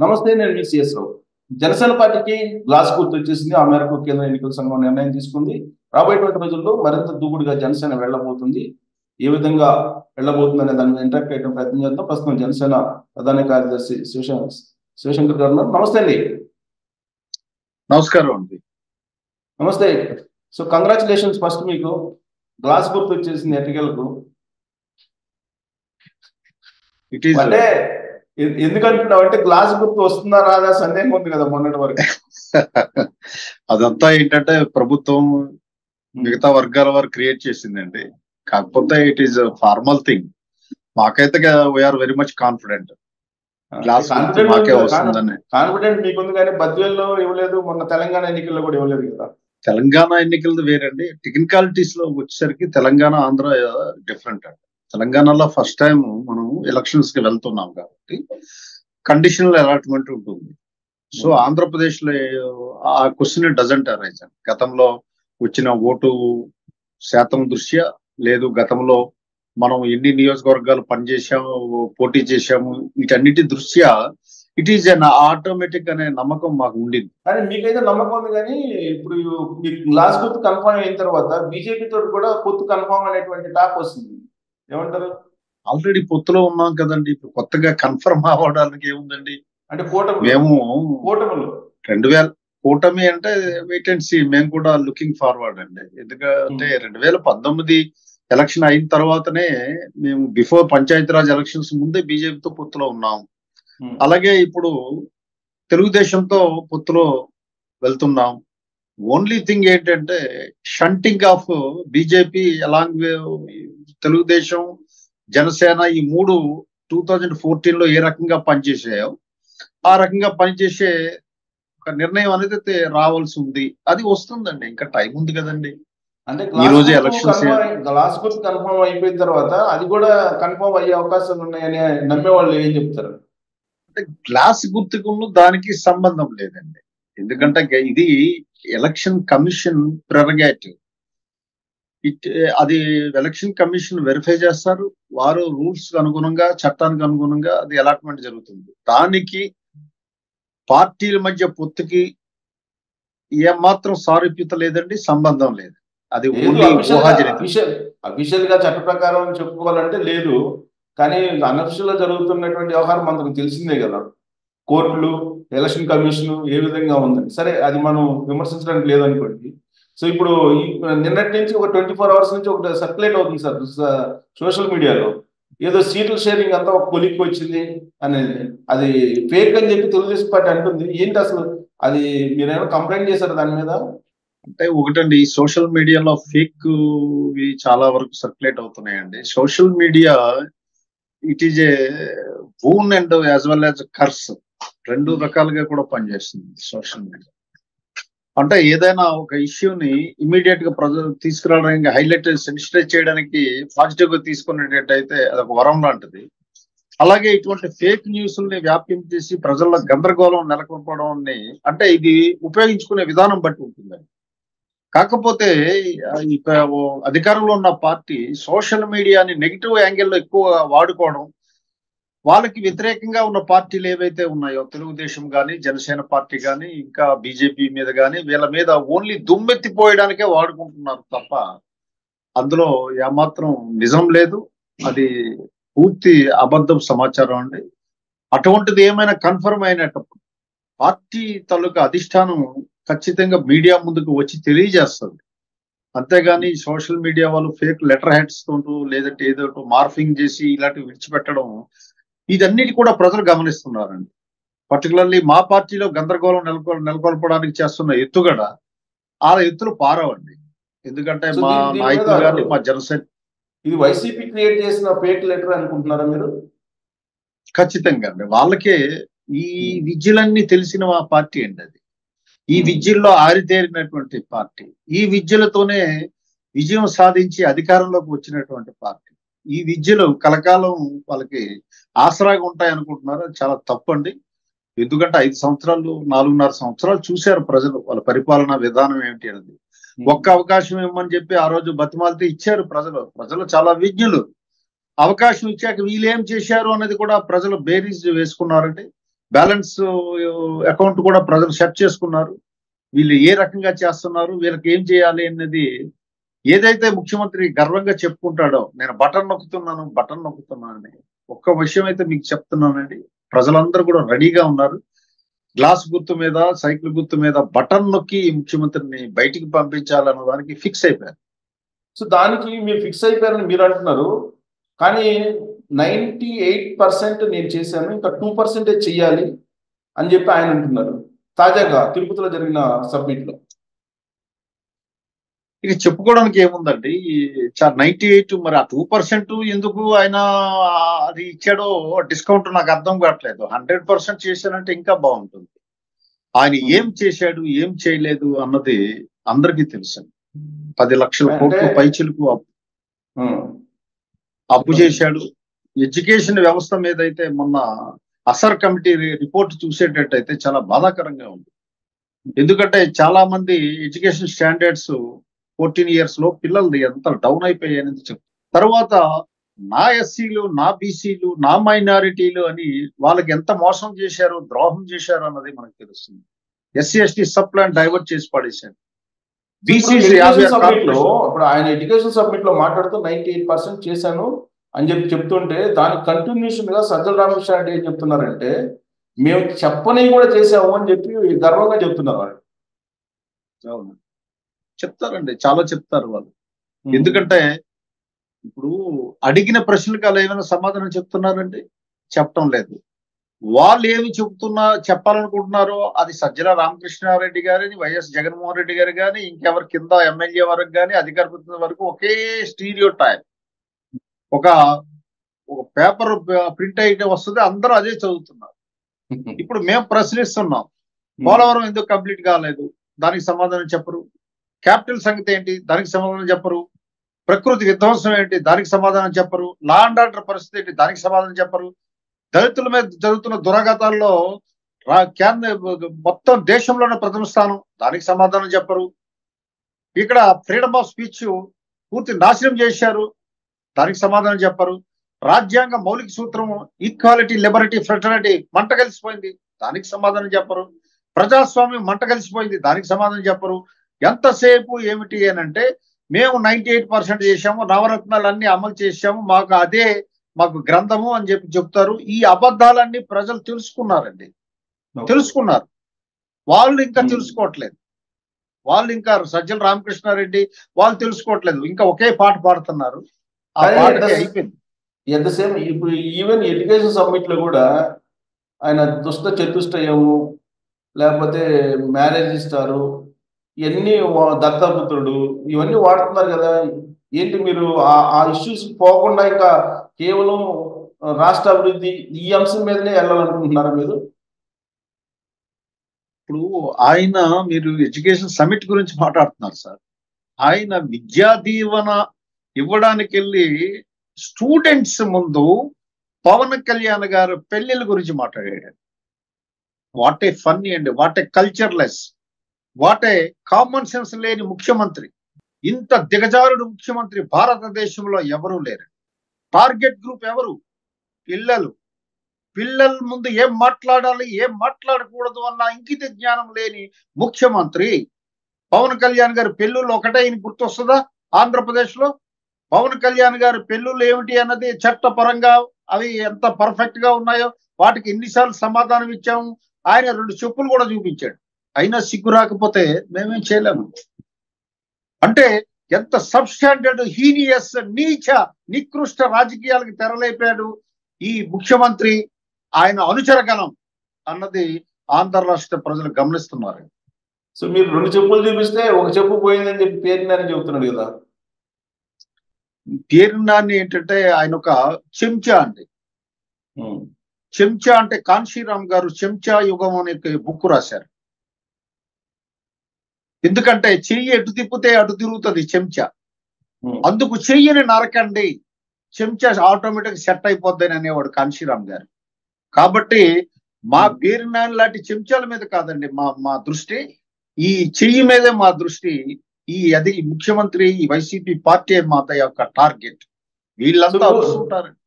నమస్తే నేను మీ సిఎస్ రావు జనసేన పార్టీకి గ్లాస్ గుర్తు వచ్చేసింది ఆ మేరకు కేంద్ర ఎన్నికల సంఘం నిర్ణయం తీసుకుంది రాబోయేటువంటి రోజుల్లో మరింత దూకుడుగా జనసేన వెళ్ళబోతుంది ఏ విధంగా వెళ్ళబోతుంది అనే దాని మీద ఇంటరాక్ట్ అయ్యడం ప్రయత్నం చేద్దాం ప్రస్తుతం జనసేన ప్రధాన కార్యదర్శి శివశంకర్ శివశంకర్ గారు ఉన్నారు. నమస్తే అండి నమస్కారం అండి నమస్తే సో కంగ్రాచులేషన్స్ ఫస్ట్ మీకు గ్లాస్ గుర్తు వచ్చేసింది ఎన్నికలకు ఇట్ ఈస్ అంటే ఎ- ఎందుకంటున్నావు అంటే గ్లాస్ గుర్తు వస్తుందా రాదా సందేహం ఉంది కదా మొన్నటి వరకు అదంతా ఏంటంటే ప్రభుత్వం మిగతా వర్గాల వారు క్రియేట్ చేసిందండి కాకపోతే ఇట్ ఈస్ ఫార్మల్ థింగ్ మాకైతే we are very much confident glass గుర్తు మాకే వస్తుందని కాన్ఫిడెంట్ మీకుంది కానీ బద్వేల్లో ఇవ్వలేదు మొన్న తెలంగాణ ఎన్నికల్లో కూడా ఇవ్వలేదు కదా తెలంగాణ ఎన్నికలది వేరండి టెక్నికాలిటీస్ లో వచ్చేసరికి తెలంగాణ ఆంధ్ర డిఫరెంట్ అండి తెలంగాణలో ఫస్ట్ టైం మనం ఎలక్షన్స్ కి వెళ్తున్నాం కాబట్టి కండిషనల్ అలాట్మెంట్ ఉంటుంది సో ఆంధ్రప్రదేశ్ లో ఆ క్వశ్చన్ డజంట్ అరైజ్ గతంలో వచ్చిన ఓటు శాతం దృష్ట్యా లేదు గతంలో మనం ఎన్ని నియోజకవర్గాలు పనిచేసాము పోటీ చేశాము వీటన్నిటి దృష్ట్యా ఇట్ ఈజ్ అన్ ఆటోమేటిక్ అనే నమ్మకం మాకు ఉండింది కానీ మీకైతే నమ్మకం ఉంది కానీ ఇప్పుడు మీకు గ్లాస్ గుర్తు కన్ఫర్మ్ అయిన తర్వాత బీజేపీ తోటి కూడా పొత్తు కన్ఫర్మ్ అనేటువంటి టాక్ వస్తుంది ఏమంటారు ఆల్రెడీ పొత్తులో ఉన్నాం కదండి ఇప్పుడు కొత్తగా కన్ఫర్మ్ అవ్వడానికి ఏముందండి అంటే కూటమి మేము కూటమిలో రెండు వేల కూటమి అంటే వెయిట్ అండ్ సీ మేము కూడా లుకింగ్ ఫార్వర్డ్ అండి ఎందుకంటే రెండు వేల పంతొమ్మిది ఎలక్షన్ అయిన తర్వాతనే మేము బిఫోర్ పంచాయతీరాజ్ ఎలక్షన్స్ ముందే బీజేపీతో పొత్తులో ఉన్నాం ఉమ్. అలాగే ఇప్పుడు తెలుగుదేశంతో పొత్తులో వెళ్తున్నాం ఓన్లీ థింగ్ ఏంటంటే shunting of BJP along Telugu Desam Janasena ఈ మూడు టూ థౌజండ్ ఫోర్టీన్ లో ఏ రకంగా పనిచేసాయో ఆ రకంగా పనిచేసే ఒక నిర్ణయం అనేది అయితే రావాల్సి ఉంది అది వస్తుందండి ఇంకా టైం ఉంది కదండి అంటే ఈ రోజు గుర్తు elections confirm అయి- గ్లాస్ గుర్తు కన్ఫర్మ్ అయిపోయిన తర్వాత అది కూడా కన్ఫర్మ్ అయ్యే అవకాశాలు ఉన్నాయని నమ్మే వాళ్ళు ఏం చెప్తారు అంటే గ్లాస్ గుర్తుకును దానికి సంబంధం లేదండి ఎందుకంటే గ- ఇది ఎలక్షన్ కమిషన్ ప్రెరగేటివ్ ఇట్ అది ఎలక్షన్ కమిషన్ వెరిఫై చేస్తారు వారు రూల్స్ అనుగుణంగా చట్టానికి అనుగుణంగా అది అలాట్మెంట్ జరుగుతుంది దానికి పార్టీల మధ్య పొత్తుకి ఏమాత్రం సారూప్యత లేదండి సంబంధం లేదు అది ఓన్లీ ఊహాజనితం అఫీషియల్ గా చట్ట ప్రకారం చెప్పుకోవాలంటే లేదు కానీ అనఫిషియల్ గా జరుగుతున్నటువంటి వ్యవహారం మనకు తెలిసిందే కదా కోర్టులు ఎలక్షన్ కమిషన్ ఏ విధంగా ఉందని సరే అది మనం విమర్శించడానికి లేదనుకోండి సో ఇప్పుడు ఈ నిన్నటి నుంచి ఒక ట్వంటీ ఫోర్ అవర్స్ నుంచి ఒకటి సర్క్యులేట్ అవుతుంది సార్ సోషల్ మీడియాలో ఏదో సీట్ల షేరింగ్ అంతా ఒక కొలిక్కి వచ్చింది అనేది అది ఫేక్ అని చెప్పి తెలుగుదేశం పార్టీ అంటుంది ఏంటి అసలు అది మీరేమైనా కంప్లైంట్ చేశారు దాని మీద అంటే ఒకటండి ఈ సోషల్ మీడియాలో ఫేక్ చాలా వరకు సర్క్యులేట్ అవుతున్నాయండి social media it is a boon and as well as curse రెండు రకాలుగా కూడా పనిచేస్తుంది సోషల్ మీడియా అంటే ఏదైనా ఒక ఇష్యూని ఇమీడియట్ గా ప్రజలు తీసుకురావడానికి హైలైట్ సెన్సిటైజ్ చేయడానికి పాజిటివ్ గా తీసుకునేటట్టయితే అది ఒక వరం లాంటిది అలాగే ఇటువంటి ఫేక్ న్యూస్ ని వ్యాపించేసి ప్రజల్లో గందరగోళం నెలకొల్పడం అంటే ఇది ఉపయోగించుకునే విధానం బట్టి ఉంటుందండి కాకపోతే ఆ, ఇక ఓ అధికారంలో ఉన్న పార్టీ సోషల్ మీడియాని నెగిటివ్ యాంగిల్లో ఎక్కువ వాడుకోవడం వాళ్ళకి వ్యతిరేకంగా ఉన్న పార్టీలు ఏవైతే ఉన్నాయో తెలుగుదేశం కానీ జనసేన పార్టీ కానీ ఇంకా బీజేపీ మీద కానీ వీళ్ళ మీద ఓన్లీ దుమ్మెత్తిపోయడానికే వాడుకుంటున్నారు తప్ప అందులో ఏమాత్రం నిజం లేదు అది పూర్తి అబద్ధం సమాచారం అండి అటువంటిది ఏమైనా కన్ఫర్మ్ అయినప్పుడు పార్టీ తాలూకా అధిష్టానం ఖచ్చితంగా మీడియా ముందుకు వచ్చి తెలియజేస్తుంది అంతేగాని సోషల్ మీడియా వాళ్ళు ఫేక్ లెటర్ హెడ్స్ తోటూ లేదంటే ఏదో మార్ఫింగ్ చేసి ఇలాంటివి విడిచిపెట్టడం ఇదన్నిటి కూడా ప్రజలు గమనిస్తున్నారండి పర్టికులర్లీ మా పార్టీలో గందరగోళం నెలకొ నెలకొల్పడానికి చేస్తున్న ఎత్తుగడ ఆ ఎత్తులు పారవండి ఎందుకంటే So, మా దీని- దీని నాయకులు మీద కానీ మా జనసేన ఇది వైసీపీ క్రియేట్ చేసిన ఫేక్ లెటర్ అనుకుంటున్నారా మీరు ఖచ్చితంగా అండి వాళ్ళకే ఈ విద్యలన్నీ తెలిసిన మా పార్టీ అండి అది ఈ Hmm. విద్యల్లో ఆరితేరినటువంటి పార్టీ ఈ విద్యలతోనే విజయం సాధించి అధికారంలోకి వచ్చినటువంటి పార్టీ ఈ విద్యలు కలకాలం వాళ్ళకి ఆసరాగా ఉంటాయి అనుకుంటున్నారు అది చాలా తప్పండి ఎందుకంటే ఐదు సంవత్సరాలు నాలుగున్నర సంవత్సరాలు చూశారు ప్రజలు వాళ్ళ పరిపాలనా విధానం ఏమిటి అనేది ఒక్క అవకాశం ఇవ్వమని చెప్పి ఆ రోజు బతిమాలితే ఇచ్చారు ప్రజలు ప్రజలు చాలా విజ్ఞులు అవకాశం ఇచ్చాక వీళ్ళేం చేశారు అనేది కూడా ప్రజలు బేరీజ్ వేసుకున్నారండి బ్యాలెన్స్ అకౌంట్ కూడా ప్రజలు సెట్ చేసుకున్నారు వీళ్ళు ఏ రకంగా చేస్తున్నారు వీళ్ళకి ఏం చేయాలి అన్నది ఏదైతే ముఖ్యమంత్రి గర్వంగా చెప్పుకుంటాడో నేను బటన్ నొక్కుతున్నాను బటన్ నొక్కుతున్నాను అని ఒక్క విషయం అయితే మీకు చెప్తున్నానండి ప్రజలందరూ కూడా రెడీగా ఉన్నారు గ్లాస్ గుర్తు మీద సైకిల్ గుర్తు మీద బటన్ నొక్కి ఈ ముఖ్యమంత్రిని బయటికి పంపించాలన్న దానికి ఫిక్స్ అయిపోయారు సో దానికి మీరు ఫిక్స్ అయిపోయారని మీరు అంటున్నారు కానీ నైంటీ ఎయిట్ పర్సెంట్ నేను చేశాను ఇంకా టూ పర్సెంటే చెయ్యాలి అని చెప్పి ఆయన అంటున్నారు తాజాగా తిరుపతిలో జరిగిన సబ్మిట్ లో ఇక చెప్పుకోవడానికి ఏముందండి నైన్టీ ఎయిట్ మరి ఆ టూ పర్సెంట్ ఎందుకు ఆయన అది ఇచ్చాడో డిస్కౌంట్ నాకు అర్థం కావట్లేదు హండ్రెడ్ పర్సెంట్ చేశానంటే ఇంకా బాగుంటుంది ఆయన ఏం చేశాడు ఏం చేయలేదు అన్నది అందరికీ తెలుసు పది లక్షల కోట్లు అంటే- పైచిలుకు అప్పు అప్పు చేశాడు ఎడ్యుకేషన్ వ్యవస్థ మీద అయితే మొన్న అసర్ కమిటీ రి- రిపోర్ట్ చూసేటట్టయితే చాలా బాధాకరంగా ఉంది ఎందుకంటే చాలా మంది ఎడ్యుకేషన్ స్టాండర్డ్స్ ఫోర్టీన్ ఇయర్స్ లో పిల్లలది ఎంత డౌన్ అయిపోయాయి అనేది చెప్తారు తర్వాత నా ఎస్సీలు నా బీసీలు నా మైనారిటీలు అని వాళ్ళకి ఎంత మోసం చేశారు ద్రోహం చేశారు అన్నది మనకు తెలుస్తుంది SC ST sub plan divert చేసి పడేశారు బీసీసీ యాభై ఎడ్యుకేషన్ సబ్మిట్ లో కార్పొరేషన్ ఇప్పుడు ఆయన ఎడ్యుకేషన్ సబ్మిట్ లో మాట్లాడుతూ నైన్టీ ఎయిట్ పర్సెంట్ చేశాను అని చెప్పి చెప్తుంటే దానికి కంటిన్యూషన్ గా సజ్జల రామకృష్ణ రెడ్డి ఏం చెప్తున్నారంటే మేము చెప్పని కూడా చేసాము అని చెప్పి గర్వంగా చెప్తున్నారు వాళ్ళు అవును. చెప్తారండి చాలా చెప్తారు వాళ్ళు ఎందుకంటే ఇప్పుడు అడిగిన ప్రశ్నలకు అలా ఏమైనా సమాధానం చెప్తున్నారండి చెప్పటం లేదు వాళ్ళు ఏమి చెప్తున్నా చెప్పాలనుకుంటున్నారో అది సజ్జల రామకృష్ణారెడ్డి గారిని వైఎస్ జగన్మోహన్ రెడ్డి గారు కానీ ఇంకెవరి కింద ఎమ్మెల్యే వరకు కానీ అధికార ప్రతినిధి వరకు ఒకే స్టీరియో టైప్ ఒక ఒక పేపర్ ప్రింట్ అయితే వస్తుంది అందరూ అదే చదువుతున్నారు ఇప్పుడు మేము ప్రశ్నిస్తున్నాం పోలవరం ఎందుకు కంప్లీట్ కాలేదు దానికి సమాధానం చెప్పరు క్యాపిటల్ సంగతి ఏంటి దానికి సమాధానం చెప్పరు ప్రకృతి విధ్వంసం ఏంటి దానికి సమాధానం చెప్పరు లా అండ్ ఆర్డర్ పరిస్థితి ఏంటి దానికి సమాధానం చెప్పరు దళితుల మీద జరుగుతున్న దురాఘాతాల్లో రా- కేంద్ర మొత్తం దేశంలోనే ప్రథమ స్థానం దానికి సమాధానం చెప్పరు ఇక్కడ ఫ్రీడమ్ ఆఫ్ స్పీచ్ పూర్తి నాశనం చేశారు దానికి సమాధానం చెప్పరు రాజ్యాంగ మౌలిక సూత్రం ఈక్వాలిటీ లిబరిటీ ఫ్రెటర్నిటీ మంట కలిసిపోయింది దానికి సమాధానం చెప్పరు ప్రజాస్వామ్యం మంట కలిసిపోయింది దానికి సమాధానం చెప్పరు ఎంతసేపు ఏమిటి అని అంటే మేము నైన్టీ ఎయిట్ పర్సెంట్ చేశాము నవరత్నాలు అన్ని అమలు చేశాము మాకు అదే మాకు గ్రంథము అని చెప్పి చెప్తారు ఈ అబద్ధాలన్నీ ప్రజలు తెలుసుకున్నారండి తెలుసుకున్నారు వాళ్ళు ఇంకా Hmm. తెలుసుకోవట్లేదు వాళ్ళు ఇంకా సజ్జల రామకృష్ణారెడ్డి వాళ్ళు తెలుసుకోవట్లేదు ఇంకా ఒకే పాట పాడుతున్నారు ఆ కానీ పాటకి ఎంత- అయిపోయింది ఎంత సేమ్ ఇప్పుడు ఈవెన్ ఎడ్యుకేషన్ సబ్మిట్ లో కూడా ఆయన దుష్ట చతుష్టయము లేకపోతే మ్యారేజ్ ఇస్తారు ఇవన్నీ వా- దత్తపుత్రుడు ఇవన్నీ వాడుతున్నారు కదా ఏంటి మీరు ఆ ఆ ఇష్యూస్ పోకుండా ఇంకా కేవలం రాష్ట్ర అభివృద్ధి ఈ అంశం మీదనే వెళ్ళాలనుకుంటున్నారా మీరు ఇప్పుడు ఆయన మీరు ఎడ్యుకేషన్ సమిట్ గురించి మాట్లాడుతున్నారు సార్ ఆయన విద్యా దీవెన ఇవ్వడానికి వెళ్ళి స్టూడెంట్స్ ముందు పవన్ కళ్యాణ్ గారు పెళ్లిళ్ళ గురించి మాట్లాడాడు వాట్ ఏ ఫన్నీ అండి what a cultureless what a common sense లేని ముఖ్యమంత్రి ఇంత దిగజారుడు ముఖ్యమంత్రి భారతదేశంలో ఎవరూ లేరు టార్గెట్ గ్రూప్ ఎవరు పిల్లలు పిల్లల ముందు ఏం మాట్లాడాలి ఏం మాట్లాడకూడదు అన్న ఇంకిత జ్ఞానం లేని ముఖ్యమంత్రి పవన్ కళ్యాణ్ గారి పెళ్ళిళ్ళు ఒకటే ఈయన గుర్తొస్తుందా ఆంధ్రప్రదేశ్ లో పవన్ కళ్యాణ్ గారి పెళ్ళిళ్ళు ఏమిటి అన్నది చట్టపరంగా అవి ఎంత పర్ఫెక్ట్ గా ఉన్నాయో వాటికి ఎన్నిసార్లు సమాధానం ఇచ్చాము ఆయన రెండు చెప్పులు కూడా చూపించాడు అయినా సిగ్గు రాకపోతే మేమేం చేయలేము అంటే ఎంత సబ్స్టాండర్డ్ హీనియస్ నీచ నికృష్ట రాజకీయాలకు తెరలేపాడు ఈ ముఖ్యమంత్రి ఆయన అనుచరగణం అన్నది ఆంధ్ర రాష్ట్ర ప్రజలు గమనిస్తున్నారు సో మీరు రెండు చెప్పులు చూపిస్తే ఒక చెప్పు పోయిందని చెప్పి పేరునని చెబుతున్నాడు కదా పేరునాన్ని ఏంటంటే ఆయన ఒక చెంచా అండి చెంచా అంటే కాన్షీరామ్ గారు చెంచా యుగం అనే బుక్ రాశారు ఎందుకంటే చెయ్యి ఎటు తిప్పితే అటు తిరుగుతుంది చెంచా అందుకు చెయ్యిని నరకండి చెంచా ఆటోమేటిక్ సెట్ అయిపోద్దని అనేవాడు కాన్షీరామ్ గారు కాబట్టి మా పేరు నాని లాంటి చెంచాల మీద కాదండి మా మా దృష్టి ఈ చెయ్యి మీదే మా దృష్టి ఈ అది ముఖ్యమంత్రి ఈ వైసీపీ పార్టీ మా యొక్క టార్గెట్ వీళ్ళంతా So- అరుస్తుంటారు